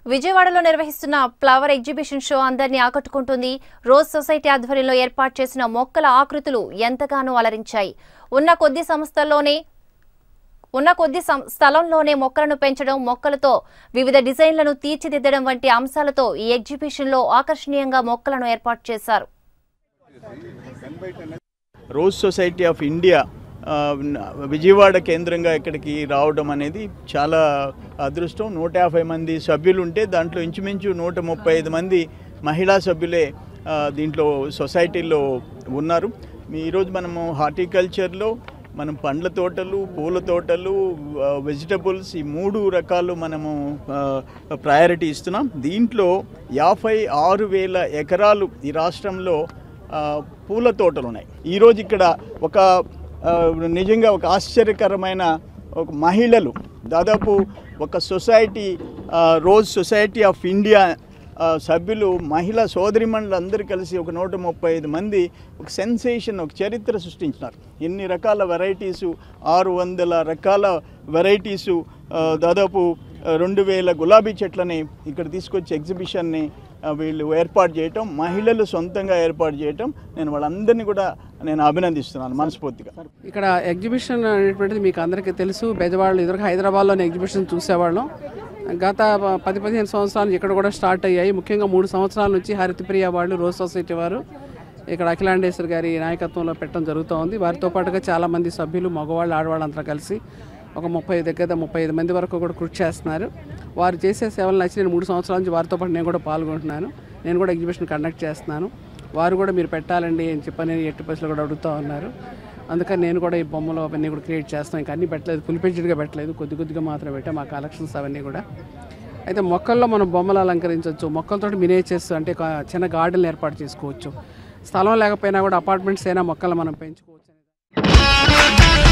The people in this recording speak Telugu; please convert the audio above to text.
విజయవాడలో నిర్వహిస్తున్న ఫ్లవర్ ఎగ్జిబిషన్ షో అందరినీ ఆకట్టుకుంటుంది రోజ్ సొసైటీ ఆధ్వర్యంలో ఏర్పాటు చేసిన మొక్కల ఆకృతులు ఎంతగానో అలరించాయి ఉన్న కొద్ది సంస్థల్లోనే ఉన్న కొద్ది సం- స్థలంలోనే మొక్కలను పెంచడం మొక్కలతో వివిధ డిజైన్లను తీర్చిదిద్దడం వంటి అంశాలతో ఈ ఎగ్జిబిషన్లో ఆకర్షణీయంగా మొక్కలను ఏర్పాటు చేశారు రోజ్ సొసైటీ ఆఫ్ ఇండియా ఆ, విజయవాడ కేంద్రంగా ఇక్కడికి రావడం అనేది చాలా అదృష్టం నూట యాభై మంది సభ్యులు ఉంటే దాంట్లో ఇంచుమించు నూట ముప్పై ఐదు మంది మహిళా సభ్యులే ఆ, దీంట్లో సొసైటీలో ఉన్నారు మీ ఈరోజు మనము హార్టికల్చర్లో మనం పండ్ల తోటలు పూల తోటలు వెజిటబుల్స్ ఈ మూడు రకాలు మనము ప్రయారిటీ ఇస్తున్నాం దీంట్లో యాభై ఆరు వేల ఎకరాలు ఈ రాష్ట్రంలో ఆ, పూల తోటలు ఉన్నాయి ఈరోజు ఇక్కడ ఒక ఆ, నిజంగా ఒక ఆశ్చర్యకరమైన ఒక మహిళలు దాదాపు ఒక సొసైటీ ఆ, రోజ్ సొసైటీ ఆఫ్ ఇండియా ఆ, సభ్యులు మహిళా సోదరిమణులు అందరూ కలిసి ఒక నూట ముప్పై ఐదు మంది ఒక సెన్సేషన్ ఒక చరిత్ర సృష్టించినారు ఎన్ని రకాల వెరైటీసు ఆరు వందల రకాల వెరైటీసు ఆ, దాదాపు ఆ, రెండు వేల గులాబీ చెట్లని ఇక్కడ తీసుకొచ్చి ఎగ్జిబిషన్ని ఆ, వీళ్ళు ఏర్పాటు చేయటం మహిళలు సొంతంగా ఏర్పాటు చేయటం నేను వాళ్ళందరినీ కూడా నేను అభినందిస్తున్నాను మనస్ఫూర్తిగా ఇక్కడ ఎగ్జిబిషన్ అనేటువంటిది మీకు అందరికీ తెలుసు బెజవాడలో ఇదివరకు హైదరాబాద్లోని ఎగ్జిబిషన్ చూసేవాళ్ళం గత ప- పది పదిహేను సంవత్సరాలు ఇక్కడ కూడా స్టార్ట్ అయ్యాయి ముఖ్యంగా మూడు సంవత్సరాల నుంచి హరితప్రియ వాళ్ళు రోజ్ సొసైటీ వారు ఇక్కడ అఖిలాండేశ్వర్ గారి నాయకత్వంలో పెట్టడం జరుగుతూ ఉంది వారితో పాటుగా చాలామంది సభ్యులు మగవాళ్ళు ఆడవాళ్ళు అంతా కలిసి ఒక ముప్పై దగ్గర ముప్పై ఐదు మంది వరకు కూడా కృషి చేస్తున్నారు వారు చేసే సేవలు నచ్చి నేను మూడు సంవత్సరాల నుంచి వారితో పాటు నేను కూడా పాల్గొంటున్నాను నేను కూడా ఎగ్జిబిషన్ కండక్ట్ చేస్తున్నాను వారు కూడా మీరు పెట్టాలండి అని చెప్పని ఎట్టి పరిస్థితులు కూడా అడుగుతూ ఉన్నారు అందుకని నేను కూడా ఈ బొమ్మలు అవన్నీ కూడా క్రియేట్ చేస్తాను ఇంకా అన్నీ పెట్టలేదు ఫుల్ పేజ్డ్గా పెట్టలేదు కొద్ది కొద్దిగా మాత్రమే పెట్టాం మా కలెక్షన్స్ అవన్నీ కూడా అయితే మొక్కల్లో మనం బొమ్మలు అలంకరించవచ్చు మొక్కలతోటి మినేచర్స్ అంటే ఒక చిన్న గార్డెన్ ఏర్పాటు చేసుకోవచ్చు స్థలం లేకపోయినా కూడా అపార్ట్మెంట్స్ అయినా మొక్కలు మనం పెంచుకోవచ్చు